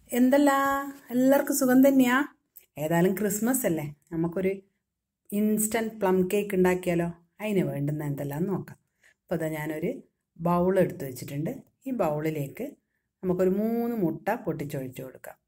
എന്തല്ല എല്ലാവർക്കും സുഖം തന്നെയാ ഏതായാലും ക്രിസ്മസ് അല്ലേ നമുക്കൊരു ഇൻസ്റ്റൻറ്റ് പ്ലം കേക്ക് ഉണ്ടാക്കിയാലോ അതിന് വേണ്ടുന്ന എന്തെല്ലാം നോക്കാം അപ്പോൾ അതാ ഞാനൊരു ബൗൾ എടുത്ത് വെച്ചിട്ടുണ്ട് ഈ ബൗളിലേക്ക് നമുക്കൊരു മൂന്ന് മുട്ട പൊട്ടിച്ചൊഴിച്ച് കൊടുക്കാം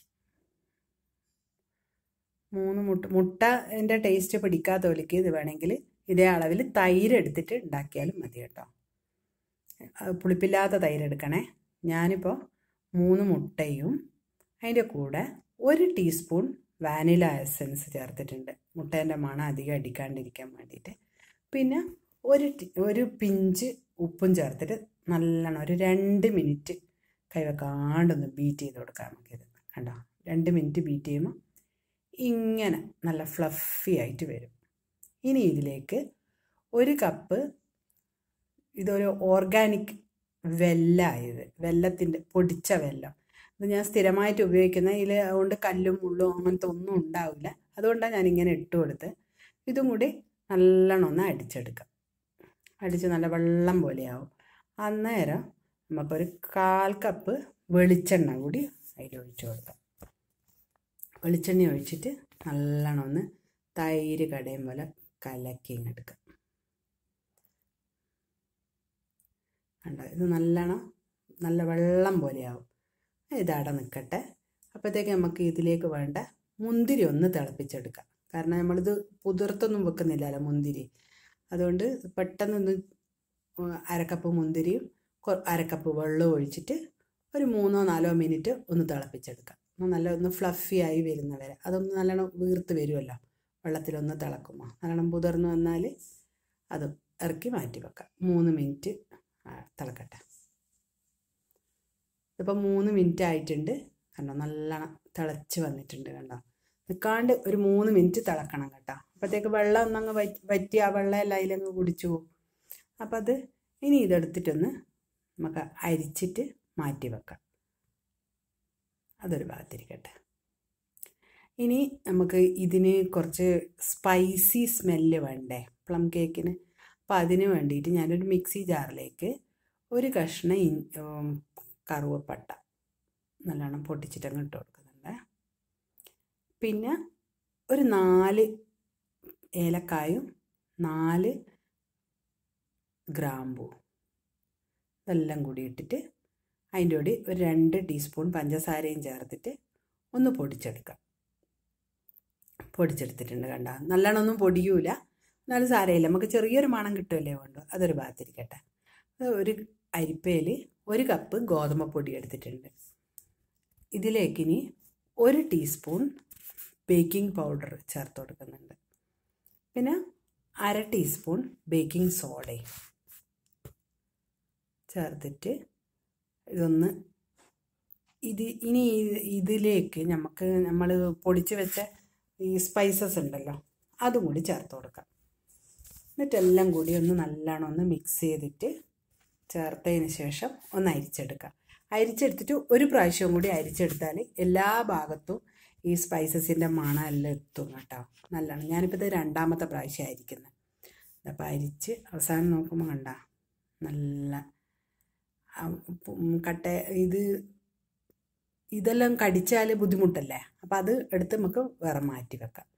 മൂന്ന് മുട്ട മുട്ടൻ്റെ ടേസ്റ്റ് പിടിക്കാത്തവർക്ക് ഇത് വേണമെങ്കിൽ ഇതേ അളവിൽ തൈര് എടുത്തിട്ട് ഉണ്ടാക്കിയാലും മതി കേട്ടോ അത് പുളിപ്പില്ലാത്ത തൈര് എടുക്കണേ ഞാനിപ്പോൾ മൂന്ന് മുട്ടയും അതിൻ്റെ കൂടെ ഒരു ടീസ്പൂൺ വാനില എസൻസ് ചേർത്തിട്ടുണ്ട് മുട്ടേൻ്റെ മണം അധികം അടിക്കാണ്ടിരിക്കാൻ വേണ്ടിയിട്ട് പിന്നെ ഒരു ടി- ഒരു പിഞ്ച് ഉപ്പും ചേർത്തിട്ട് നല്ലോണം ഒരു രണ്ട് മിനിറ്റ് കൈവെക്കാണ്ടൊന്ന് ബീറ്റ് ചെയ്ത് കൊടുക്കാം നമുക്കിത് കണ്ടോ രണ്ട് മിനിറ്റ് ബീറ്റ് ചെയ്യുമ്പോൾ ഇങ്ങനെ നല്ല ഫ്ലഫി ആയിട്ട് വരും ഇനി ഇതിലേക്ക് ഒരു കപ്പ് ഇതൊരു ഓർഗാനിക് വെല്ലമായത് വെല്ലത്തിൻ്റെ പൊടിച്ച വെല്ലം ഇത് ഞാൻ സ്ഥിരമായിട്ട് ഉപയോഗിക്കുന്ന ഇതിൽ അതുകൊണ്ട് കല്ലും മുള്ളും അങ്ങനത്തെ ഒന്നും ഉണ്ടാവില്ല അതുകൊണ്ടാണ് ഞാനിങ്ങനെ ഇട്ട് കൊടുത്ത് ഇതും കൂടി നല്ലോണം ഒന്ന് അടിച്ചെടുക്കാം അടിച്ച് നല്ല വെള്ളം പോലെയാവും അന്നേരം നമുക്കൊരു കാൽ കപ്പ് വെളിച്ചെണ്ണ കൂടി അതിൽ ഒഴിച്ചു കൊടുക്കാം വെളിച്ചെണ്ണ ഒഴിച്ചിട്ട് നല്ലോണം ഒന്ന് തൈര് കടയും പോലെ കലക്കി എടുക്കാം കണ്ടോ ഇത് നല്ലോണം നല്ല വെള്ളം പോലെയാവും ഇതവിടെ നിൽക്കട്ടെ അപ്പോഴത്തേക്ക് നമുക്ക് ഇതിലേക്ക് വേണ്ട മുന്തിരി ഒന്ന് തിളപ്പിച്ചെടുക്കാം കാരണം നമ്മളിത് പുതിർത്തൊന്നും വെക്കുന്നില്ലല്ലോ മുന്തിരി അതുകൊണ്ട് പെട്ടെന്നൊന്ന് അരക്കപ്പ് മുന്തിരിയും കൊ- അരക്കപ്പ് വെള്ളവും ഒഴിച്ചിട്ട് ഒരു മൂന്നോ നാലോ മിനിറ്റ് ഒന്ന് തിളപ്പിച്ചെടുക്കാം ഒന്ന് നല്ല ഒന്ന് ഫ്ലഫി ആയി വരുന്ന വരെ അതൊന്ന് നല്ലോണം വീർത്ത് വരുമല്ലോ വെള്ളത്തിലൊന്ന് തിളക്കുമ്പോൾ നല്ലോണം പുതിർന്ന് വന്നാൽ അത് ഇറക്കി മാറ്റി വെക്കാം മൂന്ന് മിനിറ്റ് ആ, തിളക്കട്ടെ ഇതിപ്പോൾ മൂന്ന് മിനിറ്റ് ആയിട്ടുണ്ട് കണ്ടോ നല്ലോണം തിളച്ച് വന്നിട്ടുണ്ട് കണ്ടോ നിൽക്കാണ്ട് ഒരു മൂന്ന് മിനിറ്റ് തിളക്കണം കേട്ടോ അപ്പോഴത്തേക്ക് വെള്ളം ഒന്നങ്ങ് വറ്റി വറ്റി ആ വെള്ളം എല്ലാം അതിലങ്ങ് കുടിച്ചു പോകും അപ്പോൾ അത് ഇനി ഇതെടുത്തിട്ടൊന്ന് നമുക്ക് അരിച്ചിട്ട് മാറ്റി വെക്കാം അതൊരു ഭാഗത്തിരിക്കട്ടെ ഇനി നമുക്ക് ഇതിന് കുറച്ച് സ്പൈസി സ്മെല്ല് വേണ്ടേ പ്ലം കേക്കിന് അപ്പോൾ അതിന് വേണ്ടിയിട്ട് ഞാനൊരു മിക്സി ജാറിലേക്ക് ഒരു കഷ്ണം ഇൻ ഉം, കറുവപ്പട്ട നല്ലോണം പൊട്ടിച്ചിട്ട് അങ്ങ് ഇട്ട് കൊടുക്കുന്നുണ്ട് പിന്നെ ഒരു നാല് ഏലക്കായും നാല് ഗ്രാമ്പൂ ഇതെല്ലാം കൂടി ഇട്ടിട്ട് അതിൻ്റെ കൂടി ഒരു രണ്ട് ടീസ്പൂൺ പഞ്ചസാരയും ചേർത്തിട്ട് ഒന്ന് പൊടിച്ചെടുക്കാം പൊടിച്ചെടുത്തിട്ടുണ്ട് കണ്ട നല്ലോണം ഒന്നും പൊടിയൂല എന്നാലും സാരമില്ല നമുക്ക് ചെറിയൊരു മണം കിട്ടുമല്ലേ വേണ്ടു അതൊരു ഭാഗത്തിരിക്കട്ടെ അത് ഒരു അരിപ്പയിൽ ഒരു കപ്പ് ഗോതമ്പ് പൊടി എടുത്തിട്ടുണ്ട് ഇതിലേക്ക് ഇനി ഒരു ടീസ്പൂൺ ബേക്കിംഗ് പൗഡർ ചേർത്ത് കൊടുക്കുന്നുണ്ട് പിന്നെ അര ടീസ്പൂൺ ബേക്കിംഗ് സോഡയും ചേർത്തിട്ട് ഇതൊന്ന് ഇത് ഇനി ഇത് ഇതിലേക്ക് നമുക്ക് നമ്മൾ പൊടിച്ച് വെച്ച ഈ സ്പൈസസ് ഉണ്ടല്ലോ അതും കൂടി ചേർത്ത് കൊടുക്കാം എന്നിട്ടെല്ലാം കൂടി ഒന്ന് നല്ലോണം ഒന്ന് മിക്സ് ചെയ്തിട്ട് ചേർത്തതിന് ശേഷം ഒന്ന് അരിച്ചെടുക്കാം അരിച്ചെടുത്തിട്ട് ഒരു പ്രാവശ്യം കൂടി അരിച്ചെടുത്താൽ എല്ലാ ഭാഗത്തും ഈ സ്പൈസസിൻ്റെ മണം എല്ലാം എത്തും കേട്ടോ നല്ലോണം ഞാനിപ്പോൾ ഇത് രണ്ടാമത്തെ പ്രാവശ്യം അരിക്കുന്നത് അപ്പോൾ അരിച്ച് അവസാനം നോക്കുമ്പോൾ കണ്ട നല്ല ആ, ഉം, കട്ട ഇത് ഇതെല്ലാം കടിച്ചാൽ ബുദ്ധിമുട്ടല്ലേ അപ്പം അത് എടുത്ത് നമുക്ക് വേറെ മാറ്റി വെക്കാം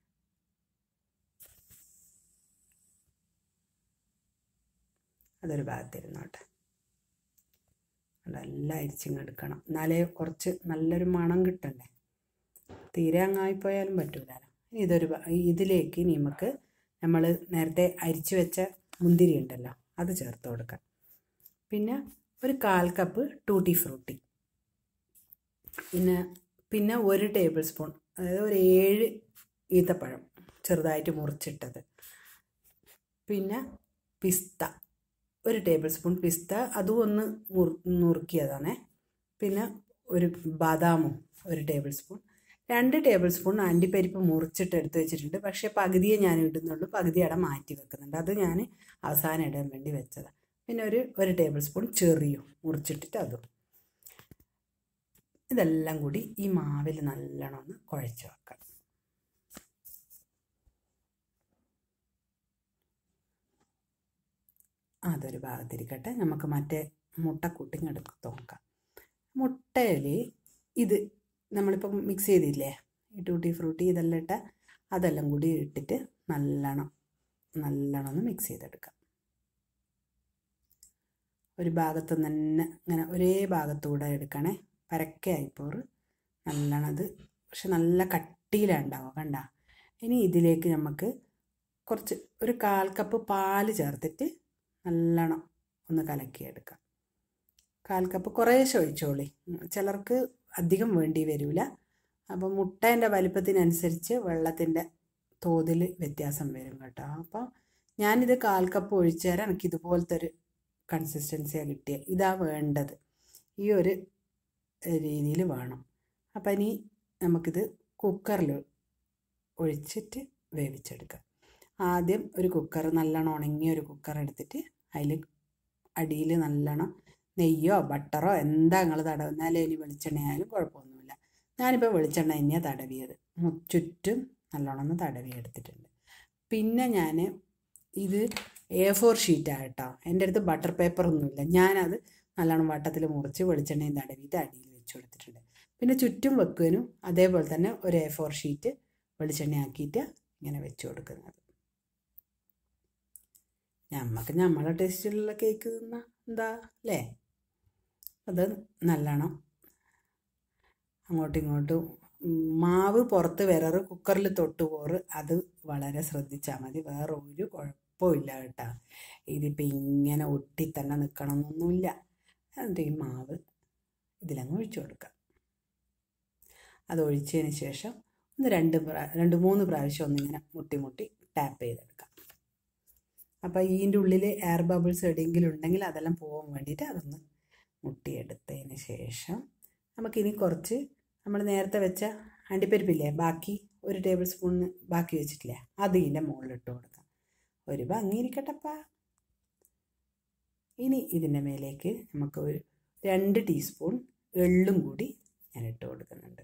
അതൊരു ഭാഗത്തിരുന്നോട്ടെ അതെല്ലാം അരിച്ചിങ് എടുക്കണം എന്നാലേ കുറച്ച് നല്ലൊരു മണം കിട്ടണ്ടേ തീരെ അങ്ങായിപ്പോയാലും പറ്റൂലല്ലോ ഇതൊരു ഭാ- ഇതിലേക്ക് ഇനി നമുക്ക് നമ്മൾ നേരത്തെ അരിച്ചു വെച്ച മുന്തിരി ഉണ്ടല്ലോ അത് ചേർത്ത് കൊടുക്കാം പിന്നെ ഒരു കാൽ കപ്പ് ടൂട്ടി ഫ്രൂട്ടി പിന്നെ പിന്നെ ഒരു ടേബിൾ സ്പൂൺ അതായത് ഒരു ഏഴ് ഈത്തപ്പഴം ചെറുതായിട്ട് മുറിച്ചിട്ടത് പിന്നെ പിസ്ത ഒരു ടേബിൾ സ്പൂൺ പിസ്ത അതും ഒന്ന് മുറു നുറുക്കിയതാണേ പിന്നെ ഒരു ബാദാമും ഒരു ടേബിൾ സ്പൂൺ രണ്ട് ടേബിൾ സ്പൂൺ അണ്ടിപ്പരിപ്പ് മുറിച്ചിട്ട് എടുത്ത് വെച്ചിട്ടുണ്ട് പക്ഷേ പകുതിയെ ഞാൻ ഇടുന്നുള്ളൂ പകുതി അവിടെ മാറ്റി വെക്കുന്നുണ്ട് അത് ഞാൻ അവസാനം ഇടാൻ വേണ്ടി വെച്ചതാണ് പിന്നെ ഒരു ഒരു ടേബിൾ സ്പൂൺ ചെറിയും മുറിച്ചിട്ടിട്ട് അതും ഇതെല്ലാം കൂടി ഈ മാവിൽ നല്ലോണം ഒന്ന് കുഴച്ച് വെക്കാം അതൊരു ഭാഗത്തിരിക്കട്ടെ നമുക്ക് മറ്റേ മുട്ട കൂട്ടിങ് എടുത്ത് നോക്കാം മുട്ടയിൽ ഇത് നമ്മളിപ്പം മിക്സ് ചെയ്തില്ലേ ഈ ടൂട്ടി ഫ്രൂട്ടി ഇതെല്ലാം ഇട്ട അതെല്ലാം കൂടി ഇട്ടിട്ട് നല്ലോണം നല്ലോണം ഒന്ന് മിക്സ് ചെയ്തെടുക്കാം ഒരു ഭാഗത്ത് തന്നെ ഇങ്ങനെ ഒരേ ഭാഗത്തൂടെ എടുക്കണേ പരക്കെ ആയിപ്പോറ് നല്ലോണം അത് പക്ഷെ നല്ല കട്ടിയിലാണ് ഉണ്ടാവുക കണ്ട ഇനി ഇതിലേക്ക് നമുക്ക് കുറച്ച് ഒരു കാൽ കപ്പ് പാല് ചേർത്തിട്ട് നല്ലോണം ഒന്ന് കലക്കിയെടുക്കാം കാൽ കപ്പ് കുറേശ്ശെ ഒഴിച്ചോളി ചിലർക്ക് അധികം വേണ്ടി വരില്ല അപ്പോൾ മുട്ടേൻ്റെ വലിപ്പത്തിനനുസരിച്ച് വെള്ളത്തിൻ്റെ തോതിൽ വ്യത്യാസം വരും കേട്ടോ അപ്പോൾ ഞാനിത് കാൽ കപ്പ് ഒഴിച്ചു തരാം എനിക്ക് ഇതുപോലത്തെ ഒരു കൺസിസ്റ്റൻസിയാണ് കിട്ടിയത് ഇതാ വേണ്ടത് ഈ ഒരു രീതിയിൽ വേണം അപ്പം ഇനി നമുക്കിത് കുക്കറിൽ ഒഴിച്ചിട്ട് വേവിച്ചെടുക്കാം ആദ്യം ഒരു കുക്കർ നല്ലോണം ഉണങ്ങിയ ഒരു കുക്കർ എടുത്തിട്ട് അതിൽ അടിയിൽ നല്ലോണം നെയ്യോ ബട്ടറോ എന്താ നിങ്ങൾ തടവുന്നാലും ഇനി വെളിച്ചെണ്ണയായാലും കുഴപ്പമൊന്നുമില്ല ഞാനിപ്പോൾ വെളിച്ചെണ്ണ തന്നെയാണ് തടവിയത് ചുറ്റും നല്ലോണം ഒന്ന് തടവി എടുത്തിട്ടുണ്ട് പിന്നെ ഞാൻ ഇത് എ ഫോർ ഷീറ്റാണ് കേട്ടോ എൻ്റെ അടുത്ത് ബട്ടർ പേപ്പറൊന്നുമില്ല ഞാനത് നല്ലോണം വട്ടത്തിൽ മുറിച്ച് വെളിച്ചെണ്ണയും തടവിയിട്ട് അടിയിൽ വെച്ച് കൊടുത്തിട്ടുണ്ട് പിന്നെ ചുറ്റും വെക്കുവാനും അതേപോലെ തന്നെ ഒരു എ ഫോർ ഷീറ്റ് വെളിച്ചെണ്ണ ആക്കിയിട്ട് ഇങ്ങനെ വെച്ച് കൊടുക്കുന്നത് ഞമ്മക്ക് നമ്മളെ ടേസ്റ്റിലുള്ള കേക്ക് തിന്നാ എന്താ അല്ലേ അത് നല്ലോണം അങ്ങോട്ടും ഇങ്ങോട്ടും മാവ് പുറത്ത് വരാറ് കുക്കറിൽ തൊട്ട് പോറ് അത് വളരെ ശ്രദ്ധിച്ചാൽ മതി വേറെ ഒരു കുഴപ്പമില്ല കേട്ടോ ഇതിപ്പോൾ ഇങ്ങനെ ഒട്ടി തന്നെ നിൽക്കണമെന്നൊന്നുമില്ല എന്നിട്ട് ഈ മാവ് ഇതിലങ്ങ് ഒഴിച്ചു കൊടുക്കാം അത് ഒഴിച്ചതിന് ശേഷം ഒന്ന് രണ്ട് പ്രാ രണ്ട് മൂന്ന് പ്രാവശ്യം ഒന്നിങ്ങനെ മുട്ടി മുട്ടി ടാപ്പ് ചെയ്തെടുക്കാം അപ്പോൾ ഇതിൻ്റെ ഉള്ളിൽ എയർ ബബിൾസ് എവിടെയെങ്കിലും ഉണ്ടെങ്കിൽ അതെല്ലാം പോകാൻ വേണ്ടിയിട്ട് അതൊന്ന് മുട്ടിയെടുത്തതിന് ശേഷം നമുക്കിനി കുറച്ച് നമ്മൾ നേരത്തെ വെച്ച അണ്ടിപ്പരിപ്പില്ലേ ബാക്കി ഒരു ടേബിൾ സ്പൂണിന് ബാക്കി വെച്ചിട്ടില്ലേ അത് ഇതിൻ്റെ മുകളിലിട്ട് കൊടുക്കാം ഒരു ഭംഗി ഇരിക്കട്ടപ്പാ ഇനി ഇതിൻ്റെ മേലേക്ക് നമുക്ക് ഒരു രണ്ട് ടീസ്പൂൺ എള്ളും കൂടി ഞാൻ ഇട്ട് കൊടുക്കുന്നുണ്ട്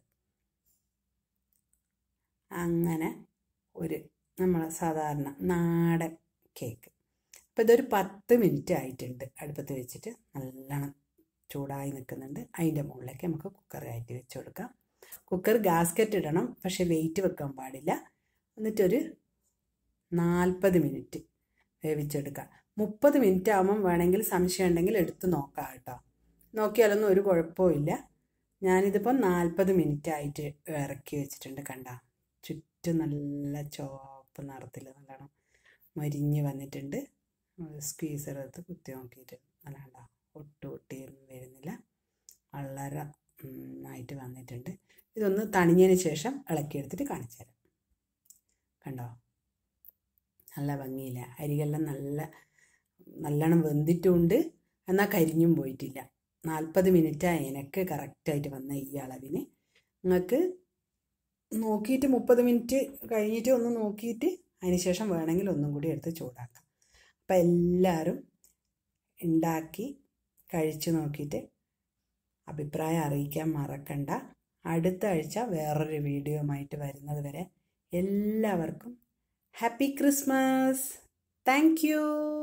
അങ്ങനെ ഒരു നമ്മളെ സാധാരണ നാടൻ കേക്ക് അപ്പോൾ ഇതൊരു പത്ത് മിനിറ്റ് ആയിട്ടുണ്ട് അടുപ്പത്ത് വെച്ചിട്ട് നല്ലോണം ചൂടായി നിൽക്കുന്നുണ്ട് അതിൻ്റെ മുകളിലേക്ക് നമുക്ക് കുക്കർ കയറ്റി വെച്ച് കൊടുക്കാം കുക്കർ ഗാസ്കറ്റ് ഇടണം പക്ഷേ വെയിറ്റ് വെക്കാൻ പാടില്ല എന്നിട്ടൊരു നാൽപ്പത് മിനിറ്റ് വേവിച്ചെടുക്കാം മുപ്പത് മിനിറ്റ് ആകുമ്പം വേണമെങ്കിൽ സംശയം ഉണ്ടെങ്കിൽ എടുത്ത് നോക്കാം കേട്ടോ നോക്കിയാലൊന്നും ഒരു കുഴപ്പമില്ല ഞാനിതിപ്പോൾ നാൽപ്പത് മിനിറ്റ് ആയിട്ട് ഇറക്കി വെച്ചിട്ടുണ്ട് കണ്ട ചുറ്റും നല്ല ചുവപ്പ് നിറത്തിൽ നല്ലോണം മരിഞ്ഞ് വന്നിട്ടുണ്ട് സ്ക്വീസർ എടുത്ത് കുത്തി നോക്കിയിട്ട് നല്ല കണ്ട ഒട്ടും ഒട്ടിയൊന്നും വരുന്നില്ല വളരെ നന്നായിട്ട് വന്നിട്ടുണ്ട് ഇതൊന്ന് തണിഞ്ഞതിന് ശേഷം ഇളക്കിയെടുത്തിട്ട് കാണിച്ചു തരാം കണ്ടോ നല്ല ഭംഗിയില്ല അരികെല്ലാം നല്ല നല്ലോണം വെന്തിട്ടുമുണ്ട് എന്നാൽ കരിഞ്ഞും പോയിട്ടില്ല നാൽപ്പത് മിനിറ്റായി എനിക്ക് കറക്റ്റായിട്ട് വന്ന ഈ അളവിന് നിങ്ങൾക്ക് നോക്കിയിട്ട് മുപ്പത് മിനിറ്റ് കഴിഞ്ഞിട്ട് ഒന്ന് നോക്കിയിട്ട് അതിന് ശേഷം വേണമെങ്കിൽ ഒന്നും കൂടി എടുത്ത് ചൂടാക്കാം അപ്പം എല്ലാവരും ഉണ്ടാക്കി കഴിച്ചു നോക്കിയിട്ട് അഭിപ്രായം അറിയിക്കാൻ മറക്കണ്ട അടുത്ത ആഴ്ച വേറൊരു വീഡിയോയുമായിട്ട് വരുന്നത് വരെ എല്ലാവർക്കും ഹാപ്പി ക്രിസ്മസ് താങ്ക് യു